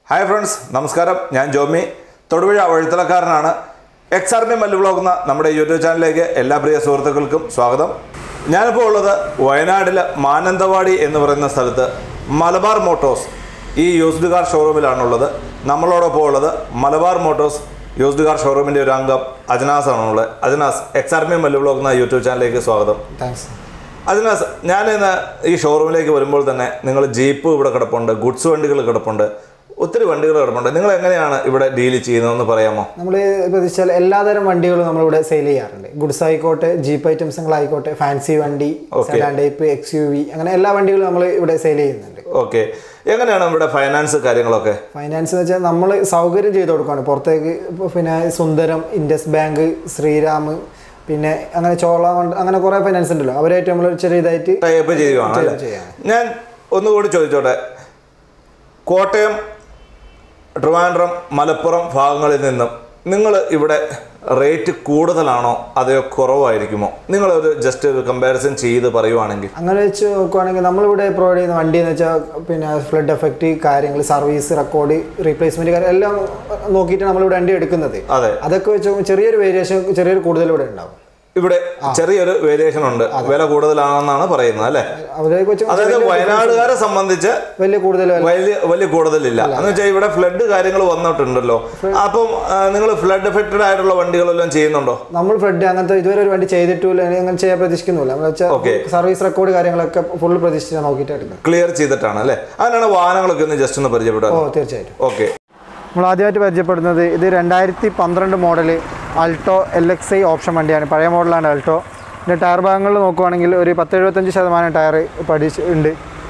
Hi friends നമസ്കാരം ഞാൻ ജോമി തൊടുപുഴ വഴുത്തലക്കാരനാണ് എക്സ് ആർമി മല്ലു ബ്ലോഗ് നമ്മുടെ യൂട്യൂബ് ചാനലിലേക്ക് എല്ലാ പ്രിയ സുഹൃത്തുക്കൾക്കും സ്വാഗതം ഞാനിപ്പോൾ ഉള്ളത് വയനാട്ടിലെ മാനന്തവാടി എന്ന് പറയുന്ന സ്ഥലത്ത് മലബാർ മോട്ടോഴ്സ് ഈ യൂസ്ഡ് കാർ ഷോറൂമിലാണുള്ളത് നമ്മളോടൊപ്പം ഉള്ളത് മലബാർ മോട്ടോഴ്സ് യൂസ്ഡ് കാർ ഷോറൂമിൻ്റെ ഒരു അംഗം അജനാസ് ആണുള്ളത് Ajanas ex army Mallu blog എന്ന യൂട്യൂബ് ചാനലിലേക്ക് സ്വാഗതം താങ്ക്സ് അതിനാസ് ഞാൻ ഇന്ന് ഈ ഷോറൂമിലേക്ക് വരുമ്പോൾ തന്നെ നിങ്ങൾ ജീപ്പ് ഇവിടെ കിടപ്പുണ്ട് ഗുഡ്സ് വണ്ടികൾ കിടപ്പുണ്ട് ഒത്തിരി വണ്ടികൾ കിടപ്പുണ്ട് നിങ്ങൾ എങ്ങനെയാണ് ഇവിടെ ഡീൽ ചെയ്യുന്നതെന്ന് പറയാമോ നമ്മൾ പ്രതീക്ഷിച്ചാൽ എല്ലാതരം വണ്ടികളും നമ്മളിവിടെ സെയിൽ ചെയ്യാറുണ്ട് ഗുഡ്സ് ആയിക്കോട്ടെ ജീപ്പ് ഐറ്റംസുകളായിക്കോട്ടെ ഫാൻസി വണ്ടി sedan type X U V അങ്ങനെ എല്ലാ വണ്ടികളും നമ്മൾ ഇവിടെ സെയിൽ ചെയ്യുന്നുണ്ട് ഓക്കെ എങ്ങനെയാണ് ഇവിടെ ഫൈനാൻസ് കാര്യങ്ങളൊക്കെ ഫൈനാൻസ് എന്ന് വെച്ചാൽ നമ്മൾ സൗകര്യം ചെയ്ത് കൊടുക്കുകയാണ് പുറത്തേക്ക് ഇപ്പോൾ പിന്നെ സുന്ദരം ഇൻഡസ് ബാങ്ക് ശ്രീരാം പിന്നെ അങ്ങനെ ചോള ഫണ്ട് അങ്ങനെ കുറേ ഫൈനാൻസ് ഉണ്ടല്ലോ അവരായിട്ട് നമ്മൾ ചെറിയ ഇതായിട്ട് ടൈപ്പ് ചെയ്യുവാണ് അല്ലേ ചെയ്യാം. ഞാൻ ഒന്നുകൂടി ചോദിച്ചോട്ടെ കോട്ടയം ട്രിവാൻഡ്രം മലപ്പുറം ഭാഗങ്ങളിൽ നിന്നും നിങ്ങൾ ഇവിടെ റേറ്റ് കൂടുതലാണോ അതെയോ കുറവായിരിക്കുമോ നിങ്ങളൊരു ജസ്റ്റ് ഒരു കമ്പാരിസൺ ചെയ്ത് പറയുവാണെങ്കിൽ അങ്ങനെ വെച്ച് നോക്കുവാണെങ്കിൽ നമ്മളിവിടെ പ്രൊവൈഡ് ചെയ്യുന്ന വണ്ടി എന്ന് വെച്ചാൽ പിന്നെ ഫ്ലഡ് എഫക്റ്റ് കാര്യങ്ങൾ സർവീസ് റെക്കോർഡ് റീപ്ലേസ്മെന്റ് കാര്യം എല്ലാം നോക്കിയിട്ട് നമ്മളിവിടെ വണ്ടി എടുക്കുന്നത് അതെ അതൊക്കെ വെച്ച് നോക്കുമ്പോൾ ചെറിയൊരു വേരിയേഷൻ ചെറിയൊരു കൂടുതൽ ഇവിടെ ഉണ്ടാവും ഇവിടെ ചെറിയൊരു വേരിയേഷൻ ഉണ്ട് വില കൂടുതലാണെന്നാണ് പറയുന്നത് അല്ലേ അവരേക്ക് വെച്ച് അതായത് വയനാടുകാരെ സംബന്ധിച്ച് വലിയ കൂടുതൽ വലിയ വലിയ കൂടുതലില്ല എന്ന് വെച്ചാൽ ഇവിടെ ഫ്ലഡ് കാര്യങ്ങൾ വന്നിട്ടുണ്ടല്ലോ അപ്പം നിങ്ങൾ ഫ്ലഡ് എഫക്റ്റഡ് ആയിട്ടുള്ള വണ്ടികളെല്ലാം ചെയ്യുന്നുണ്ടോ നമ്മൾ ഫ്ലഡ് അങ്ങനത്തെ ഇതുവരെ ഒരു വണ്ടി ചെയ്തിട്ടില്ല അങ്ങനെ ചെയ്യാൻ പ്രതീക്ഷിക്കുന്നില്ല നമ്മൾ Okay. വെച്ചാൽ സർവീസ് റെക്കോർഡ് കാര്യങ്ങളൊക്കെ ഫുൾ പ്രതീക്ഷിച്ച് നോക്കിയിട്ട് എടുക്കുന്നത് ക്ലിയർ ചെയ്തിട്ടാണ് അല്ലേ അങ്ങനെയാണ് വാഹനങ്ങളൊക്കെ ഒന്ന് ജസ്റ്റ് ഒന്ന് പരിചയപ്പെടാം ഓ തീർച്ചയായിട്ടും ഓക്കെ നമ്മൾ ആദ്യമായിട്ട് പരിചയപ്പെടുന്നത് ഇത് രണ്ടായിരത്തി പന്ത്രണ്ട് model Alto L X I option വണ്ടിയാണ് പഴയ മോഡലാണ് അൾട്ടോ പിന്നെ ടയർ ഭാഗങ്ങളിൽ നോക്കുവാണെങ്കിൽ ഒരു പത്ത് എഴുപത്തഞ്ച് ശതമാനം ടയർ പഠിച്ച് ഉണ്ട്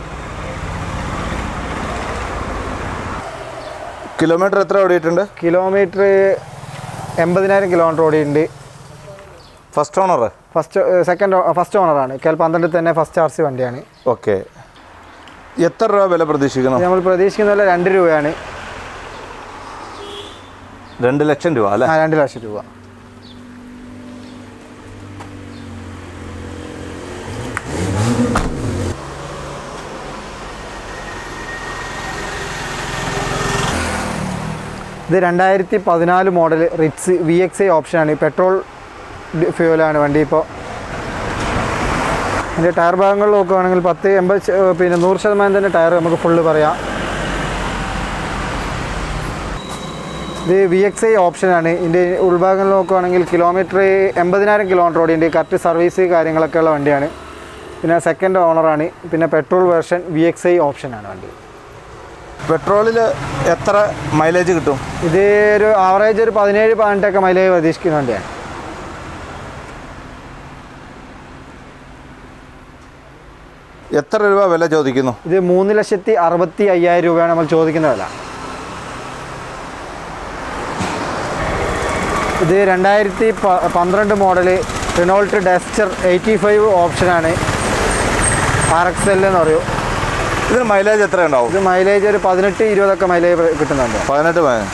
കിലോമീറ്റർ എത്ര ഓടിയിട്ടുണ്ട് കിലോമീറ്റർ എൺപതിനായിരം കിലോമീറ്റർ ഓടിയുണ്ട് first owner first second first ഓണറാണ് കേൾ പന്ത്രണ്ടിൽ തന്നെ ഫസ്റ്റ് ആർ സി വണ്ടിയാണ് ഓക്കെ എത്ര രൂപ വില പ്രതീക്ഷിക്കുന്നു ഇത് നമ്മൾ പ്രതീക്ഷിക്കുന്ന വില രണ്ട് രൂപയാണ് രണ്ട് ലക്ഷം രൂപ അല്ലേ ആ രണ്ട് ലക്ഷം രൂപ ഇത് രണ്ടായിരത്തി പതിനാല് model Ritz V X I ഓപ്ഷനാണ് പെട്രോൾ ഫ്യൂവലാണ് വണ്ടി ഇപ്പോൾ ഇതിൻ്റെ ടയർ ഭാഗങ്ങൾ നോക്കുകയാണെങ്കിൽ പത്ത് എൺപത് ശ- പിന്നെ നൂറ് ശതമാനം തന്നെ ടയർ നമുക്ക് ഫുള്ള് പറയാം ഇത് വി എക്സ് ഐ ഓപ്ഷനാണ് ഇതിൻ്റെ ഉൾഭാഗങ്ങൾ നോക്കുകയാണെങ്കിൽ കിലോമീറ്റർ എൺപതിനായിരം കിലോമീറ്റർ ഓടിയുണ്ട് കറക്റ്റ് സർവീസ് കാര്യങ്ങളൊക്കെ ഉള്ള വണ്ടിയാണ് പിന്നെ സെക്കൻഡ് ഓണറാണ് പിന്നെ petrol version V X I ഓപ്ഷനാണ് വണ്ടി പെട്രോളിൽ എത്ര മൈലേജ് കിട്ടും ഇത് ഒരു ആവറേജ് ഒരു പതിനേഴ് പതിനെട്ടൊക്കെ മൈലേജ് പ്രതീക്ഷിക്കുന്ന വണ്ടിയാണ് എത്ര രൂപ വില ചോദിക്കുന്നു ഇത് മൂന്ന് ലക്ഷത്തി അറുപത്തി അയ്യായിരം രൂപയാണ് നമ്മൾ ചോദിക്കുന്ന വില ഇത് രണ്ടായിരത്തി പ- പന്ത്രണ്ട് model Renault Duster eighty five ഓപ്ഷനാണ് ആർ എക്സ് എൽ എന്ന് പറയും ഇതിന് മൈലേജ് എത്ര ഉണ്ടാവും ഇത് മൈലേജ് ഒരു പതിനെട്ട് ഇരുപതൊക്കെ മൈലേജ് കിട്ടുന്നുണ്ട് പതിനെട്ട് പതിനഞ്ച്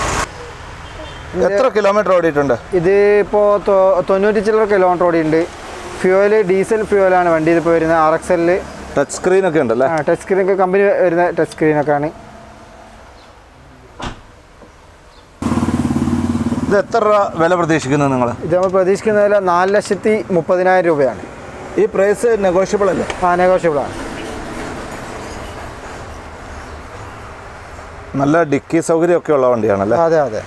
എത്ര കിലോമീറ്റർ ഓടിയിട്ടുണ്ട് ഇത് ഇപ്പോൾ തൊണ്ണൂറ്റി ചില്ലറ കിലോമീറ്റർ ഓടിയുണ്ട് ഫ്യൂവൽ ഡീസൽ ഫ്യൂവലാണ് വണ്ടി ഇതിപ്പോൾ വരുന്നത് ആർ എക്സ് എല്ലിൽ ടച്ച് സ്ക്രീൻ ഒക്കെ ഉണ്ടല്ലേ ടച്ച് സ്ക്രീനൊക്കെ കമ്പനി വരുന്ന ടച്ച് സ്ക്രീനൊക്കെയാണ് ഇത് എത്ര രൂപ വില പ്രതീക്ഷിക്കുന്നു നിങ്ങൾ ഇത് നമ്മൾ പ്രതീക്ഷിക്കുന്ന വില നാല് ലക്ഷത്തി മുപ്പതിനായിരം രൂപയാണ് ഈ പ്രൈസ് നെഗോഷ്യബിൾ അല്ലേ ആ നെഗോഷ്യബിളാണ് നല്ല ഡിക്കി സൗകര്യമൊക്കെ ഉള്ള വണ്ടിയാണല്ലേ അതെ അതെ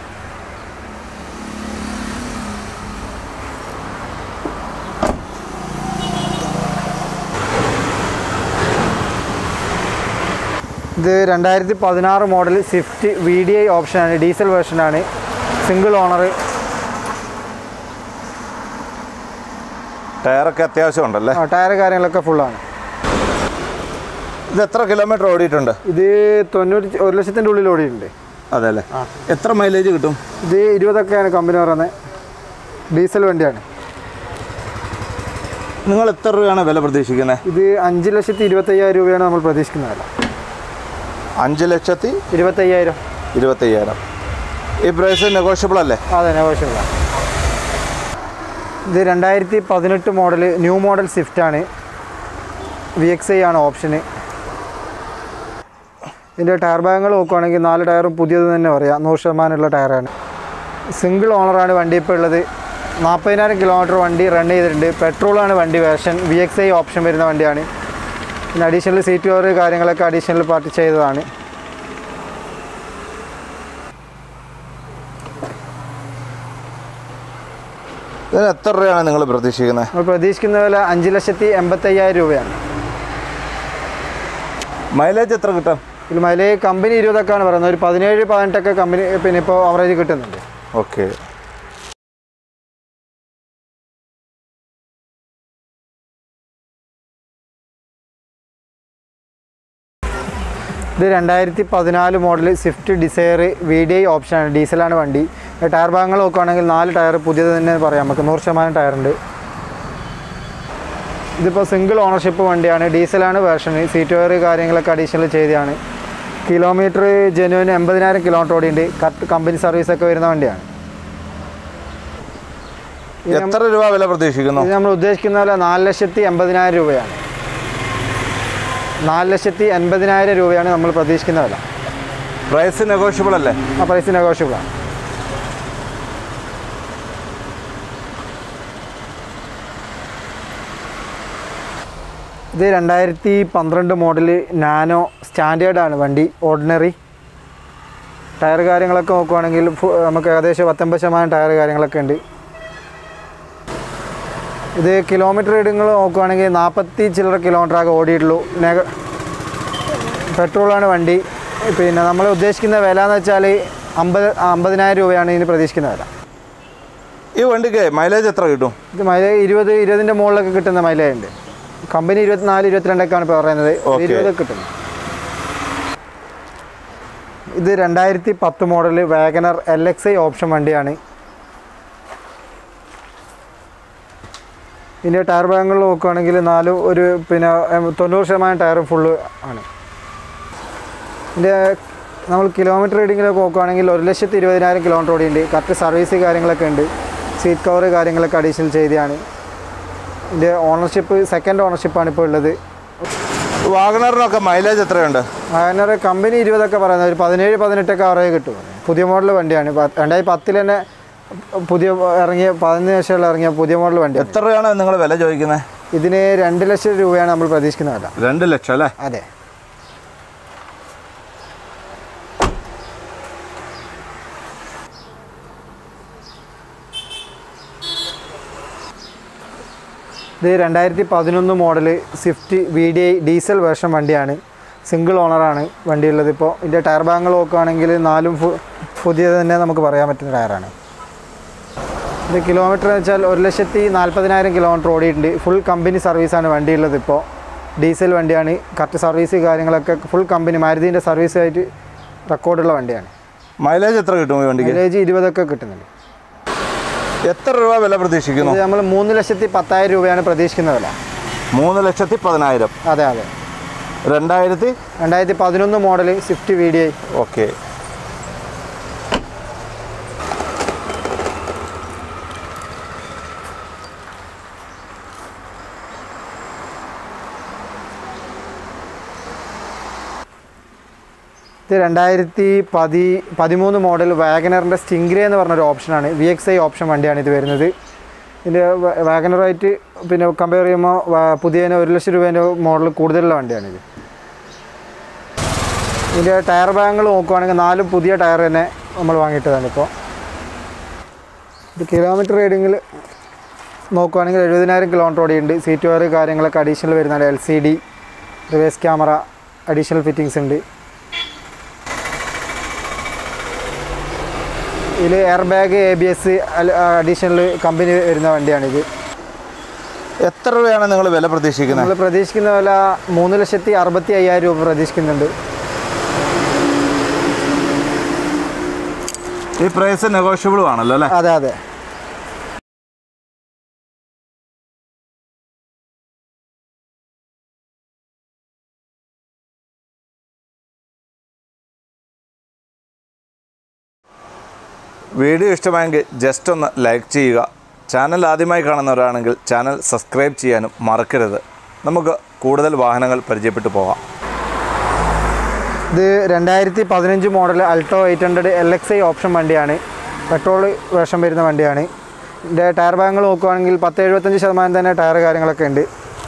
ഇത് രണ്ടായിരത്തി പതിനാറ് model Swift V D I ഓപ്ഷനാണ് ഡീസൽ വേർഷനാണ് സിംഗിൾ ഓണർ ടയറൊക്കെ അത്യാവശ്യം ഉണ്ടല്ലേ ടയർ കാര്യങ്ങളൊക്കെ ഫുള്ളാണ് ഇത് എത്ര കിലോമീറ്റർ ഓടിയിട്ടുണ്ട് ഇത് തൊണ്ണൂറ്റി ഒരു ലക്ഷത്തിൻ്റെ ഉള്ളിൽ ഓടിയിട്ടുണ്ട് അതെ അല്ലേ എത്ര മൈലേജ് കിട്ടും ഇത് ഇരുപതൊക്കെയാണ് കമ്പനി പറയുന്നത് ഡീസൽ വണ്ടിയാണ് നിങ്ങൾ എത്ര രൂപയാണ് വില പ്രതീക്ഷിക്കുന്നത് ഇത് അഞ്ച് ലക്ഷത്തി ഇരുപത്തയ്യായിരം രൂപയാണ് നമ്മൾ പ്രതീക്ഷിക്കുന്ന വില അഞ്ച് ലക്ഷത്തി ഇരുപത്തയ്യായിരം ഇരുപത്തയ്യായിരം ഈ പ്രൈസ് നെഗോഷ്യബിൾ അല്ലേ അതെ ആവശ്യമില്ല ഇത് രണ്ടായിരത്തി പതിനെട്ട് മോഡൽ ന്യൂ മോഡൽ സ്വിഫ്റ്റ് ആണ് വി എക്സ് ഐ ആണ് ഓപ്ഷന് ഇതിൻ്റെ ടയർ ഭാഗങ്ങൾ നോക്കുവാണെങ്കിൽ നാല് ടയറും പുതിയത് തന്നെ പറയാം നൂറ് ശതമാനമുള്ള ടയറാണ് സിംഗിൾ ഓണറാണ് വണ്ടി ഇപ്പോൾ ഉള്ളത് നാൽപ്പതിനായിരം കിലോമീറ്റർ വണ്ടി റൺ ചെയ്തിട്ടുണ്ട് പെട്രോളാണ് വണ്ടി version V X I option വരുന്ന വണ്ടിയാണ് പിന്നെ അഡീഷണൽ സീറ്റ് കവർ കാര്യങ്ങളൊക്കെ അഡീഷണൽ പാർട്ടി ചെയ്തതാണ് ഇതിന് എത്ര രൂപയാണ് നിങ്ങൾ പ്രതീക്ഷിക്കുന്നത് നമ്മൾ പ്രതീക്ഷിക്കുന്ന വില അഞ്ച് ലക്ഷത്തി എൺപത്തയ്യായിരം രൂപയാണ് മൈലേജ് എത്ര കിട്ടാം ഇതിൽ മൈലേജ് കമ്പനി ഇരുപതൊക്കെയാണ് പറയുന്നത് ഒരു പതിനേഴ് പതിനെട്ടൊക്കെ കമ്പനി പിന്നെ ഇപ്പോൾ അവറേജ് കിട്ടുന്നുണ്ട് ഓക്കെ ഇത് രണ്ടായിരത്തി പതിനാല് model Swift Dzire V D I ഓപ്ഷനാണ് ഡീസലാണ് വണ്ടി ടയർ ഭാഗങ്ങൾ നോക്കുകയാണെങ്കിൽ നാല് ടയർ പുതിയത് തന്നെ പറയാം നമുക്ക് നൂറ് ശതമാനം ടയറുണ്ട് ഇതിപ്പോൾ സിംഗിൾ ഓണർഷിപ്പ് വണ്ടിയാണ് ഡീസലാണ് വേർഷൻ സീറ്റ് വെയർ കാര്യങ്ങളൊക്കെ അഡീഷണൽ ചെയ്തതാണ് കിലോമീറ്റർ ജനുവിൻ എൺപതിനായിരം കിലോമീറ്റർ ഓടിയുണ്ട് കറക്റ്റ് കമ്പനി സർവീസൊക്കെ വരുന്ന വണ്ടിയാണ് എത്ര രൂപ വില പ്രതീക്ഷിക്കുന്നു ഇത് നമ്മൾ ഉദ്ദേശിക്കുന്ന പോലെ നാല് ലക്ഷത്തി എൺപതിനായിരം രൂപയാണ് നാല് ലക്ഷത്തി എൺപതിനായിരം രൂപയാണ് നമ്മൾ പ്രതീക്ഷിക്കുന്ന വില പ്രൈസ് നെഗോഷ്യബിൾ അല്ലേ ആ പ്രൈസ് നെഗോഷ്യബിൾ ആണ് ഇത് രണ്ടായിരത്തി പന്ത്രണ്ട് മോഡൽ നാനോ സ്റ്റാൻഡേർഡ് ആണ് വണ്ടി ഓർഡിനറി ടയർ കാര്യങ്ങളൊക്കെ നോക്കുവാണെങ്കിൽ ഫു- നമുക്ക് ഏകദേശം പത്തൊമ്പത് ശതമാനം ടയർ കാര്യങ്ങളൊക്കെ ഉണ്ട് ഇത് കിലോമീറ്റർ റീഡിങ്ങൾ നോക്കുവാണെങ്കിൽ നാൽപ്പത്തി ചില്ലറ കിലോമീറ്റർ ആകെ ഓടിയിട്ടുള്ളൂ നെഗ പെട്രോളാണ് വണ്ടി പിന്നെ നമ്മൾ ഉദ്ദേശിക്കുന്ന വില എന്ന് വെച്ചാൽ അമ്പത് അമ്പതിനായിരം രൂപയാണ് ഇതിന് പ്രതീക്ഷിക്കുന്ന വില ഈ വണ്ടിക്ക് മൈലേജ് എത്ര കിട്ടും ഇത് മൈലേജ് ഇരുപത് ഇരുപതിൻ്റെ മുകളിലൊക്കെ കിട്ടുന്ന മൈലേജ് ഉണ്ട് കമ്പനി ഇരുപത്തിനാല് ഇരുപത്തിരണ്ടൊക്കെയാണ് ഇപ്പോൾ പറയുന്നത് Okay. ഇരുപതൊക്കെ കിട്ടുന്നു ഇത് രണ്ടായിരത്തി പത്ത് model wagon R L X I option വണ്ടിയാണ് ഇതിൻ്റെ ടയർ ഭാഗങ്ങൾ നോക്കുകയാണെങ്കിൽ നാല് ഒരു പിന്നെ എം, തൊണ്ണൂറ് ശതമാനം ടയർ ഫുള്ള് ആണ് ഇതിൻ്റെ നമ്മൾ കിലോമീറ്റർ റീഡിങ്ങിലൊക്കെ നോക്കുകയാണെങ്കിൽ ഒരു ലക്ഷത്തി ഇരുപതിനായിരം കിലോമീറ്റർ ഓടിയുണ്ട് കറക്റ്റ് സർവീസ് കാര്യങ്ങളൊക്കെ ഉണ്ട് സീറ്റ് കവർ കാര്യങ്ങളൊക്കെ അഡീഷണൽ ചെയ്തതാണ് ഇതിൻ്റെ ഓണർഷിപ്പ് സെക്കൻഡ് ഓണർഷിപ്പാണ് ഇപ്പോൾ ഉള്ളത് വാഗണറിനൊക്കെ മൈലേജ് എത്രയുണ്ട് അങ്ങനെ കമ്പനി ഇരുപതൊക്കെ പറയുന്നത് ഒരു പതിനേഴ് പതിനെട്ടൊക്കെ അവറേജ് കിട്ടും പുതിയ മോഡൽ വണ്ടിയാണ് പ- രണ്ടായിരത്തി പത്തിൽ തന്നെ പുതിയ ഇറങ്ങിയ പതിനഞ്ച് ശേഷമുള്ള ഇറങ്ങിയ പുതിയ മോഡൽ വണ്ടിയാണ് എത്ര രൂപയാണ് നിങ്ങൾ വില ചോദിക്കുന്നത് ഇതിന് രണ്ട് ലക്ഷം രൂപയാണ് നമ്മൾ പ്രതീക്ഷിക്കുന്ന വില രണ്ട് ലക്ഷം അല്ലേ അതെ ഇത് രണ്ടായിരത്തി പതിനൊന്ന് model Swift V D I diesel version വണ്ടിയാണ് സിംഗിൾ ഓണറാണ് വണ്ടിയുള്ളത് ഇപ്പോൾ ഇതിൻ്റെ ടയർ ഭാഗങ്ങൾ നോക്കുകയാണെങ്കിൽ നാലും ഫു- പുതിയത് തന്നെ നമുക്ക് പറയാൻ പറ്റുന്ന ടയറാണ് ഇത് കിലോമീറ്റർ എന്ന് വെച്ചാൽ ഒരു ലക്ഷത്തി നാൽപ്പതിനായിരം കിലോമീറ്റർ ഓടിയിട്ടുണ്ട് ഫുൾ കമ്പനി സർവീസാണ് വണ്ടിയുള്ളത് ഇപ്പോൾ ഡീസൽ വണ്ടിയാണ് കറക്റ്റ് സർവീസ് കാര്യങ്ങളൊക്കെ ഫുൾ കമ്പനി മാരുതിൻ്റെ സർവീസായിട്ട് റെക്കോർഡുള്ള വണ്ടിയാണ് മൈലേജ് എത്ര കിട്ടും ഈ വണ്ടിക്ക് മൈലേജ് ഇരുപതൊക്കെ കിട്ടുന്നുണ്ട് എത്ര രൂപ വില പ്രതീക്ഷിക്കുന്നു ഇത് നമ്മൾ മൂന്ന് ലക്ഷത്തി പത്തായിരം രൂപയാണ് പ്രതീക്ഷിക്കുന്ന വില മൂന്ന് ലക്ഷത്തി പതിനായിരം അതെ അതെ രണ്ടായിരത്തി രണ്ടായിരത്തി പതിനൊന്ന് model Swift V D I okay ഇത് രണ്ടായിരത്തി പതി പതിമൂന്ന് മോഡൽ വാഗനറിൻ്റെ സ്റ്റിംഗ്രേ എന്ന് പറഞ്ഞൊരു ഓപ്ഷനാണ് വി എക്സ് ഐ ഓപ്ഷൻ വണ്ടിയാണ് ഇത് വരുന്നത് ഇതിൻ്റെ വാഗനറായിട്ട് പിന്നെ കമ്പയർ ചെയ്യുമ്പോൾ വാ- പുതിയതിന് ഒരു ലക്ഷം രൂപേൻ്റെ മോഡൽ കൂടുതലുള്ള വണ്ടിയാണിത് ഇതിൻ്റെ ടയർ ഭാഗങ്ങൾ നോക്കുവാണെങ്കിൽ നാലും പുതിയ ടയർ തന്നെ നമ്മൾ വാങ്ങിയിട്ടതാണ് ഇപ്പോൾ ഇത് കിലോമീറ്റർ റീഡിങ്ങിൽ നോക്കുവാണെങ്കിൽ എഴുപതിനായിരം കിലോമീറ്റർ ഓടിയുണ്ട് സീറ്റ് വയർ കാര്യങ്ങളൊക്കെ അഡീഷണൽ വരുന്നുണ്ട് L C D reverse camera additional fittings ഉണ്ട് ഇതിൽ air bag A B S additional company വരുന്ന വണ്ടിയാണിത് എത്ര രൂപയാണ് നിങ്ങൾ വില പ്രതീക്ഷിക്കുന്നത് നമ്മൾ പ്രതീക്ഷിക്കുന്ന വില മൂന്ന് ലക്ഷത്തി അറുപത്തി അയ്യായിരം രൂപ പ്രതീക്ഷിക്കുന്നുണ്ട് ഈ പ്രൈസ് നെഗോഷ്യബിളും ആണല്ലോ അല്ലേ അതെ അതെ വീഡിയോ ഇഷ്ടമായെങ്കിൽ ജസ്റ്റ് ഒന്ന് ലൈക്ക് ചെയ്യുക ചാനൽ ആദ്യമായി കാണുന്നവരാണെങ്കിൽ ചാനൽ സബ്സ്ക്രൈബ് ചെയ്യാനും മറക്കരുത് നമുക്ക് കൂടുതൽ വാഹനങ്ങൾ പരിചയപ്പെട്ടു പോകാം ഇത് രണ്ടായിരത്തി പതിനഞ്ച് model Alto eight hundred L X I option വണ്ടിയാണ് പെട്രോൾ വേഷം വരുന്ന വണ്ടിയാണ് ഇതിൻ്റെ ടയർ ഭാഗങ്ങൾ നോക്കുകയാണെങ്കിൽ പത്ത് എഴുപത്തഞ്ച് ശതമാനം തന്നെ ടയർ കാര്യങ്ങളൊക്കെ ഉണ്ട്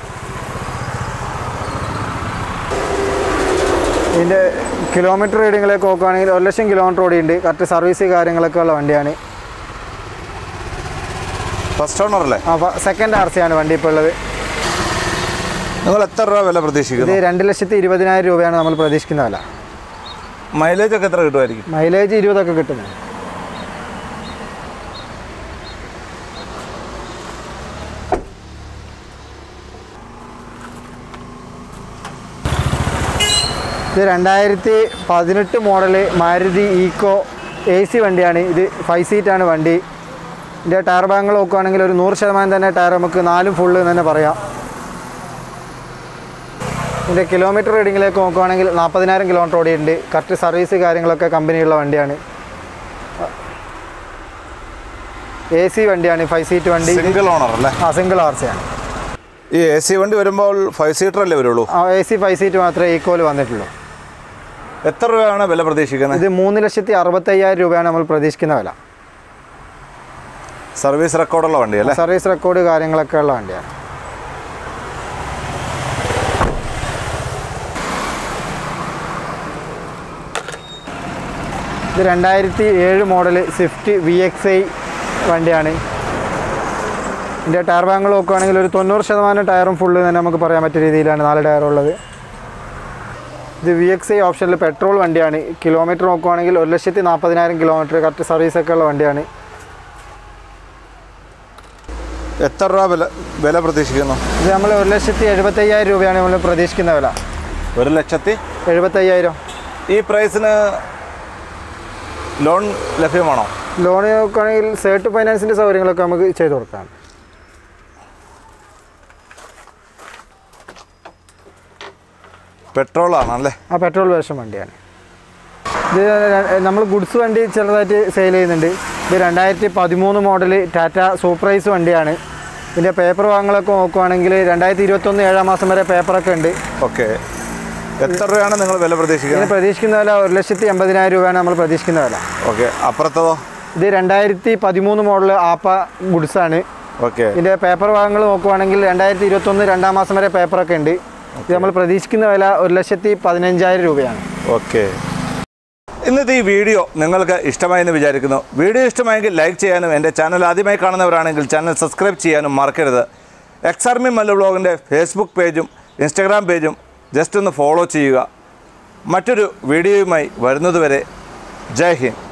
ഇതിൻ്റെ കിലോമീറ്റർ റീഡിങ്ങിലേക്ക് നോക്കുകയാണെങ്കിൽ ഒരു ലക്ഷം കിലോമീറ്റർ ഓടിയുണ്ട് കറക്റ്റ് സർവീസ് കാര്യങ്ങളൊക്കെ ഉള്ള വണ്ടിയാണ് ഫസ്റ്റ് ഓണർ അല്ലേ ആ സെക്കൻഡ് ആർ സി ആണ് വണ്ടി ഇപ്പോൾ ഉള്ളത് നിങ്ങൾ എത്ര രൂപ വില ഇത് പ്രതീക്ഷിക്കുന്നു രണ്ട് ലക്ഷത്തി ഇരുപതിനായിരം രൂപയാണ് നമ്മൾ പ്രതീക്ഷിക്കുന്ന വില മൈലേജ് ഒക്കെ എത്ര കിട്ടുമായിരിക്കും മൈലേജ് ഇരുപതൊക്കെ കിട്ടുന്നത് ഇത് രണ്ടായിരത്തി പതിനെട്ട് model Maruti Eeco A C വണ്ടിയാണ് ഇത് ഫൈവ് സീറ്റാണ് വണ്ടി ഇതിൻ്റെ ടയർ ഭാഗങ്ങൾ നോക്കുകയാണെങ്കിൽ ഒരു നൂറ് ശതമാനം തന്നെ ടയർ നമുക്ക് നാലും ഫുള്ള് എന്ന് തന്നെ പറയാം ഇതിൻ്റെ കിലോമീറ്റർ റീഡിങ്ങിലേക്ക് നോക്കുകയാണെങ്കിൽ നാൽപ്പതിനായിരം കിലോമീറ്റർ ഓടിയിട്ടുണ്ട് കറക്റ്റ് സർവീസ് കാര്യങ്ങളൊക്കെ കമ്പനിയുള്ള വണ്ടിയാണ് എ സി വണ്ടിയാണ് ഫൈവ് സീറ്റ് വണ്ടി സിംഗിൾ ഓണർ അല്ലേ ആ സിംഗിൾ ആർ സി ആണ് ഈ എ സി വണ്ടി വരുമ്പോൾ ഫൈവ് സീറ്റർ അല്ലേ വരുള്ളൂ ആ എ സി ഫൈവ് സീറ്റ് മാത്രമേ ഈക്കോയിൽ വന്നിട്ടുള്ളൂ എത്ര രൂപയാണ് വില പ്രതീക്ഷിക്കുന്നത് ഇത് മൂന്ന് ലക്ഷത്തി അറുപത്തയ്യായിരം രൂപയാണ് നമ്മൾ പ്രതീക്ഷിക്കുന്ന വില സർവീസ് റെക്കോർഡുള്ള വണ്ടി അല്ലേ സർവീസ് റെക്കോർഡ് കാര്യങ്ങളൊക്കെ ഉള്ള വണ്ടിയാണ് ഇത് രണ്ടായിരത്തി ഏഴ് model Swift V X I വണ്ടിയാണ് ഇതിൻ്റെ ടയർ ഭാഗങ്ങൾ നോക്കുകയാണെങ്കിൽ ഒരു തൊണ്ണൂറ് ശതമാനം ടയറും ഫുള്ള് തന്നെ നമുക്ക് പറയാൻ പറ്റിയ രീതിയിലാണ് നാല് ടയർ ഉള്ളത് ഇത് വി എക്സ് ഐ ഓപ്ഷനിൽ പെട്രോൾ വണ്ടിയാണ് കിലോമീറ്റർ നോക്കുകയാണെങ്കിൽ ഒരു ലക്ഷത്തി നാൽപ്പതിനായിരം കിലോമീറ്റർ കറക്റ്റ് സർവീസൊക്കെ ഉള്ള വണ്ടിയാണ് എത്ര രൂപ വില വില പ്രതീക്ഷിക്കുന്നു ഇത് നമ്മൾ ഒരു ലക്ഷത്തി എഴുപത്തയ്യായിരം രൂപയാണ് നമ്മൾ പ്രതീക്ഷിക്കുന്ന വില ഒരു ലക്ഷത്തി എഴുപത്തയ്യായിരം ഈ പ്രൈസിന് ലോൺ ലഭ്യമാണോ ലോൺ നോക്കുകയാണെങ്കിൽ സേർട്ട് ഫൈനാൻസിൻ്റെ സൗകര്യങ്ങളൊക്കെ നമുക്ക് ചെയ്ത് കൊടുക്കാം പെട്രോൾ ആണല്ലേ ആ പെട്രോൾ വേഷം വണ്ടിയാണ് ഇത് നമ്മൾ ഗുഡ്സ് വണ്ടി ചെറുതായിട്ട് സെയിൽ ചെയ്യുന്നുണ്ട് ഇത് രണ്ടായിരത്തി പതിമൂന്ന് മോഡൽ ടാറ്റ സൂപ്പർവൈസ് വണ്ടിയാണ് ഇതിൻ്റെ പേപ്പർ വാങ്ങലൊക്കെ നോക്കുവാണെങ്കിൽ രണ്ടായിരത്തി ഇരുപത്തൊന്ന് ഏഴാം മാസം വരെ പേപ്പറൊക്കെ ഉണ്ട് ഓക്കെ എത്ര രൂപയാണ് നിങ്ങൾ വില ഇതിന് പ്രതീക്ഷിക്കുന്നത് പ്രതീക്ഷിക്കുന്ന വില ഒരു ലക്ഷത്തി എൺപതിനായിരം രൂപയാണ് നമ്മൾ പ്രതീക്ഷിക്കുന്ന വില ഓക്കെ അപ്പുറത്തതോ ഇത് രണ്ടായിരത്തി പതിമൂന്ന് മോഡൽ ആപ്പ ഗുഡ്സാണ് ഓക്കെ ഇതിൻ്റെ പേപ്പർ ഭാഗങ്ങൾ നോക്കുവാണെങ്കിൽ രണ്ടായിരത്തി ഇരുപത്തൊന്ന് രണ്ടാം മാസം വരെ പേപ്പറൊക്കെ ഉണ്ട് ഇത് നമ്മൾ പ്രതീക്ഷിക്കുന്ന വില ഒരു ലക്ഷത്തി പതിനഞ്ചായിരം രൂപയാണ് ഓക്കെ ഇന്നത്തെ ഈ വീഡിയോ നിങ്ങൾക്ക് ഇഷ്ടമായി എന്ന് വിചാരിക്കുന്നു വീഡിയോ ഇഷ്ടമായെങ്കിൽ ലൈക്ക് ചെയ്യാനും എൻ്റെ ചാനൽ ആദ്യമായി കാണുന്നവരാണെങ്കിൽ ചാനൽ സബ്സ്ക്രൈബ് ചെയ്യാനും മറക്കരുത് എക്സാർമി മല്ലു ബ്ലോഗിൻ്റെ ഫേസ്ബുക്ക് പേജും ഇൻസ്റ്റഗ്രാം പേജും ജസ്റ്റ് ഒന്ന് ഫോളോ ചെയ്യുക മറ്റൊരു വീഡിയോയുമായി വരുന്നതുവരെ ജയ് ഹിന്ദ്